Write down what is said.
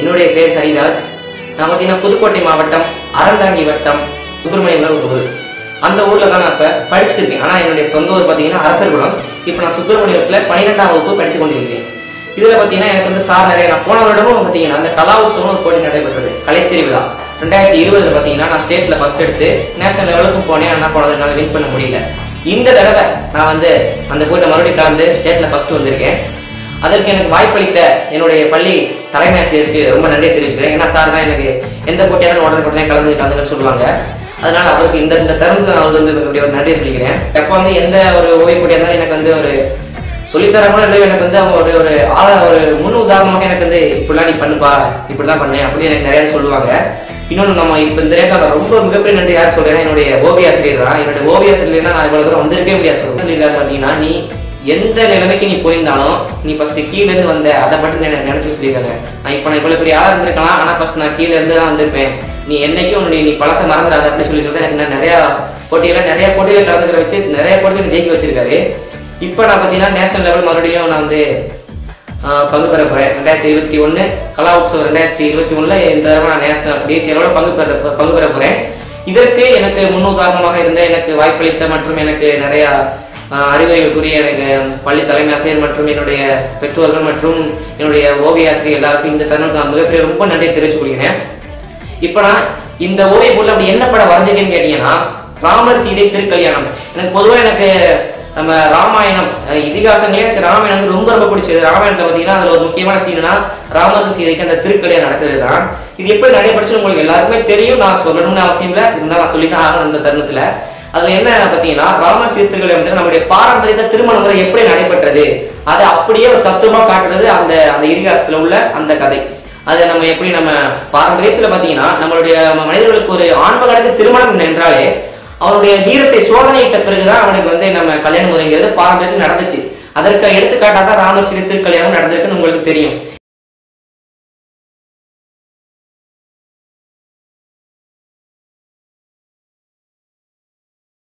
என்னுடைய பேர் ஹரிராஜ் நான் பார்த்தீங்கன்னா புதுக்கோட்டை மாவட்டம் அறந்தாங்கி வட்டம் சுப்பிரமணியம் ஒரு ஊர் அந்த ஊர்ல தான் நான் இப்ப படிச்சுட்டு இருக்கேன் ஆனா என்னுடைய சொந்த ஊர் பார்த்தீங்கன்னா அரசர்குளம் இப்போ நான் சுப்பிரமணியத்துல பன்னிரெண்டாம் வகுப்பு படித்துக் கொண்டிருக்கிறேன் இதுல பார்த்தீங்கன்னா எனக்கு வந்து சார் நிறைய நான் போன வருடமும் பார்த்தீங்கன்னா அந்த கலா உற்சவம் ஒரு போட்டி நடைபெற்றது கலை திருவிழா ரெண்டாயிரத்தி இருபதுல பார்த்தீங்கன்னா நான் ஸ்டேட்ல ஃபர்ஸ்ட் எடுத்து நேஷனல் லெவலுக்கும் போனேன் ஆனால் போனது என்னால் வின் பண்ண முடியல இந்த தடவை நான் வந்து அந்த போட்டியில் மறுபடியும் கலந்து ஸ்டேட்ல ஃபர்ஸ்ட் வந்திருக்கேன் அதற்கு எனக்கு வாய்ப்பளித்த என்னுடைய பள்ளி தலைமை ஆசிரியருக்கு ரொம்ப நன்றி தெரிவிச்சுக்கிறேன் ஏன்னா சார் தான் எனக்கு எந்த போட்டியாலும் உடனே உடனே கலந்து கலந்துன்னு சொல்லுவாங்க அதனால அவருக்கு இந்த இந்த தருணத்தில் நான் அவருக்கு வந்து இப்படி ஒரு நன்றி சொல்லிக்கிறேன் எப்போ வந்து எந்த ஒரு ஓய்வு போட்டியாக இருந்தாலும் எனக்கு வந்து ஒரு சொல்லித்தர கூட இல்லை எனக்கு வந்து அவங்க ஒரு ஒரு ஆள ஒரு முன் உதாரணமாக எனக்கு வந்து இப்படிலாம் நீ பண்ணுப்பா இப்படி தான் பண்ணேன் அப்படின்னு எனக்கு நிறைய சொல்லுவாங்க இன்னொன்று நம்ம இப்போ இந்த ரேட்டில் நான் ரொம்ப மிகப்பெரிய நன்றி யார் சொல்றேன்னா என்னுடைய ஓவிய ஆசிரியர் தான் என்னுடைய ஓவிய ஆசிரியர் தான் நான் இவ்வளோ தூரம் வந்திருக்கவே முடியாது சொல்லுவேன் பார்த்தீங்கன்னா நீ எந்த நிலைமைக்கு நீ போயிருந்தாலும் நீ ஃபர்ஸ்ட் கீழ இருந்து வந்த அதை மட்டும் எனக்கு நினைச்சு சொல்லியிருக்காங்க நான் இப்போ நான் இவ்வளவு பெரிய ஆளா இருந்திருக்கலாம் ஆனா ஃபர்ஸ்ட் நான் கீழ இருந்து தான் வந்திருப்பேன் நீ என்னைக்கும் உன்னுடைய நீ பழச மறந்துடாத அப்படின்னு சொல்லி சொல்லிட்டு எனக்கு நான் நிறைய போட்டியில நிறைய போட்டிகள் கலந்துக்கிற வச்சு நிறைய போட்டிகள் ஜெயிக்க வச்சிருக்காரு இப்போ நான் பார்த்தீங்கன்னா நேஷனல் லெவல் மறுபடியும் நான் வந்து ஆஹ், பங்கு பெற போறேன் ரெண்டாயிரத்தி இருபத்தி ஒன்று கலா உற்சவம் ரெண்டாயிரத்தி இருபத்தி ஒண்ணுல இந்த தடவை நான் நேஷனல் தேசிய அளவில் பங்கு பெற பங்கு பெற போறேன் இதற்கு எனக்கு முன்னுதாரணமாக இருந்த எனக்கு வாய்ப்பளித்த மற்றும் எனக்கு நிறைய ஆஹ், அறிவுரைகள் கூறிய எனக்கு பள்ளி தலைமை ஆசிரியர் மற்றும் என்னுடைய பெற்றோர்கள் மற்றும் என்னுடைய ஓவிய ஆசிரியர் எல்லாருக்கும் இந்த தருணத்தை நான் மிகப்பெரிய ரொம்ப நன்றி தெரிவித்துக் கொள்கிறேன் இப்போ நான் இந்த ஓவிய பொருள் அப்படி என்ன படம் வரைஞ்சிருக்கேன்னு கேட்டீங்கன்னா ராமர் சீதை திருக்கல்யாணம் எனக்கு பொதுவாக எனக்கு நம்ம ராமாயணம் அஹ் இதிகாசங்களே எனக்கு ராமாயணம் வந்து ரொம்ப ரொம்ப பிடிச்சது ராமாயணத்துல பார்த்தீங்கன்னா அதுல ஒரு முக்கியமான சீனா ராமருக்கு சீதைக்கு அந்த திருக்கல்யாணம் நடக்கிறது தான் இது எப்படி நடைபெற்றுச்சு உங்களுக்கு எல்லாருக்குமே தெரியும் நான் சொல்லணும்னு அவசியம் இல்லை இருந்தாலும் நான் சொல்லி தான் ஆகணும் இந்த தருணத்துல அது என்ன பார்த்தீங்கன்னா ராமர் சீர்திருக்கலை வந்து நம்முடைய பாரம்பரியத்தை திருமண முறை எப்படி நடைபெற்றது அதை அப்படியே ஒரு தத்துவமா காட்டுறது அந்த அந்த இதிகாசத்துல உள்ள அந்த கதை அதை நம்ம எப்படி நம்ம பாரம்பரியத்துல பாத்தீங்கன்னா நம்மளுடைய மனிதர்களுக்கு ஒரு ஆண்மகனுக்கு திருமணம் என்றாலே அவனுடைய வீரத்தை சோதனையிட்ட பிறகுதான் அவனுக்கு வந்து நம்ம கல்யாண முறைங்கிறது பாரம்பரியத்தில் நடந்துச்சு அதற்கு எடுத்துக்காட்டாக தான் ராமர் சிறு திருக்கல்யாணம் நடந்திருக்குன்னு உங்களுக்கு தெரியும்